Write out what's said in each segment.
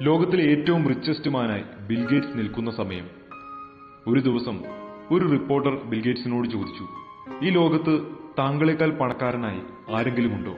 ലോകത്തിലെ ഏറ്റവും richest മാനായി Bill Gates നിൽക്കുന്ന സമയം ഒരു ദിവസം ഒരു റിപ്പോർട്ടർ ബിൽഗേറ്റ്സിനോട് ചോദിച്ചു ഈ ലോകത്ത് താങ്കളെക്കാൾ പണക്കാരനായി ആരെങ്കിലും ഉണ്ടോ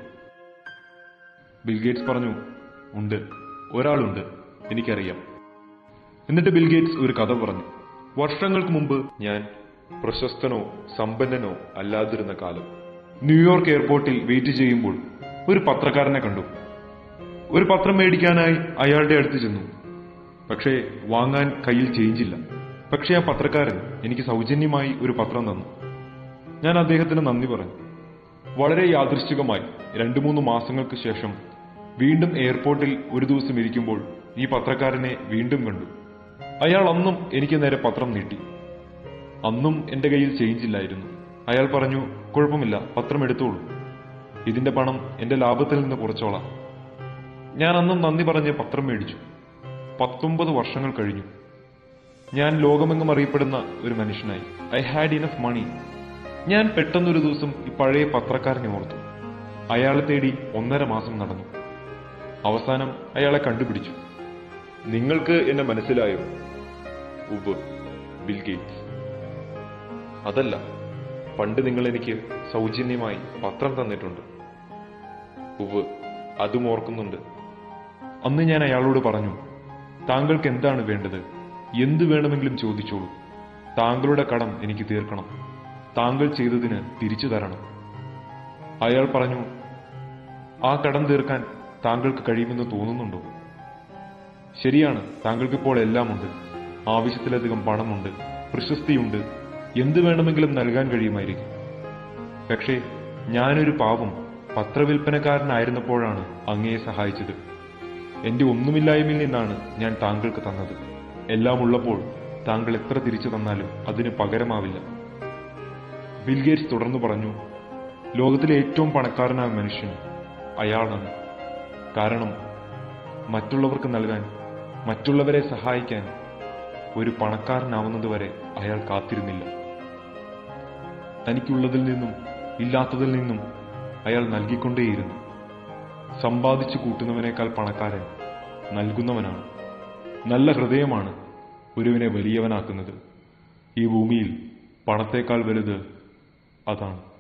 ബിൽഗേറ്റ്സ് പറഞ്ഞു ഉണ്ട് ഒരാളുണ്ട് എനിക്കറിയാം എന്നിട്ട് ബിൽഗേറ്റ്സ് ഒരു കഥ പറഞ്ഞു വർഷങ്ങൾക്ക് മുമ്പ് ഞാൻ പ്രശസ്തനോ സമ്പന്നനോ അല്ലാതിരുന്ന കാലം ന്യൂയോർക്ക് എയർപോർട്ടിൽ വെയിറ്റ് ചെയ്യുമ്പോൾ ഒരു പത്രക്കാരനെ കണ്ടു ഒരു പത്രം മേടിക്കാനായി അയാളുടെ അടുത്ത് ചെന്നു പക്ഷേ വാങ്ങാൻ കയ്യിൽ ചേഞ്ചില്ല പക്ഷേ ആ പത്രക്കാരൻ എനിക്ക് സൗജന്യമായി ഒരു പത്രം തന്നു ഞാൻ അദ്ദേഹത്തിന് നന്ദി പറഞ്ഞു വളരെ യാദൃശ്ചികമായി രണ്ടു മൂന്ന് മാസങ്ങൾക്ക് ശേഷം വീണ്ടും എയർപോർട്ടിൽ ഒരു ദിവസം ഇരിക്കുമ്പോൾ ഈ പത്രക്കാരനെ വീണ്ടും കണ്ടു അയാൾ അന്നും എനിക്ക് നേരെ പത്രം നീട്ടി അന്നും എന്റെ കയ്യിൽ ചേഞ്ച് ഇല്ലായിരുന്നു അയാൾ പറഞ്ഞു കുഴപ്പമില്ല പത്രം എടുത്തോളൂ ഇതിന്റെ പണം എന്റെ ലാഭത്തിൽ നിന്ന് കുറച്ചോളാം ഞാൻ അന്നും നന്ദി പറഞ്ഞ് പത്രം മേടിച്ചു പത്തൊമ്പത് വർഷങ്ങൾ കഴിഞ്ഞു ഞാൻ ലോകമെങ്ങും അറിയപ്പെടുന്ന ഒരു മനുഷ്യനായി ഐ ഹാഡ് ഇനഫ് മണി ഞാൻ പെട്ടെന്നൊരു ദിവസം ഈ പഴയ പത്രക്കാരനെ ഓർത്തു അയാളെ തേടി ഒന്നര മാസം നടന്നു അവസാനം അയാളെ കണ്ടുപിടിച്ചു നിങ്ങൾക്ക് എന്നെ മനസ്സിലായോ ഉവ് ബിൽ ഗേറ്റ്സ് അതല്ല പണ്ട് നിങ്ങൾ എനിക്ക് സൗജന്യമായി പത്രം തന്നിട്ടുണ്ട് ഉവ് അതും ഓർക്കുന്നുണ്ട് അന്ന് ഞാൻ അയാളോട് പറഞ്ഞു താങ്കൾക്ക് എന്താണ് വേണ്ടത് എന്ത് വേണമെങ്കിലും ചോദിച്ചോളൂ താങ്കളുടെ കടം എനിക്ക് തീർക്കണം താങ്കൾ ചെയ്തതിന് തിരിച്ചു തരണം അയാൾ പറഞ്ഞു ആ കടം തീർക്കാൻ താങ്കൾക്ക് കഴിയുമെന്ന് തോന്നുന്നുണ്ടോ ശരിയാണ് താങ്കൾക്കിപ്പോൾ എല്ലാമുണ്ട് ആവശ്യത്തിലധികം പണമുണ്ട് പ്രശസ്തിയുണ്ട് എന്ത് വേണമെങ്കിലും നൽകാൻ കഴിയുമായിരിക്കും പക്ഷേ ഞാനൊരു പാവം പത്രവിൽപ്പനക്കാരനായിരുന്നപ്പോഴാണ് അങ്ങയെ സഹായിച്ചത് എന്റെ ഒന്നുമില്ലായ്മയിൽ നിന്നാണ് ഞാൻ താങ്കൾക്ക് തന്നത് എല്ലാം ഉള്ളപ്പോൾ താങ്കൾ എത്ര തിരിച്ചു തന്നാലും അതിന് പകരമാവില്ല ബിൽഗേറ്റ്സ് തുടർന്നു പറഞ്ഞു ലോകത്തിലെ ഏറ്റവും പണക്കാരനായ മനുഷ്യൻ അയാളാണ് കാരണം മറ്റുള്ളവർക്ക് നൽകാൻ മറ്റുള്ളവരെ സഹായിക്കാൻ ഒരു പണക്കാരനാവുന്നതുവരെ അയാൾ കാത്തിരുന്നില്ല തനിക്കുള്ളതിൽ നിന്നും ഇല്ലാത്തതിൽ നിന്നും അയാൾ നൽകിക്കൊണ്ടേയിരുന്നു സമ്പാദിച്ചു കൂട്ടുന്നവനേക്കാൾ പണക്കാരൻ നൽകുന്നവനാണ് നല്ല ഹൃദയമാണ് ഒരുവിനെ വലിയവനാക്കുന്നത് ഈ ഭൂമിയിൽ പണത്തേക്കാൾ വലുത് അതാണ്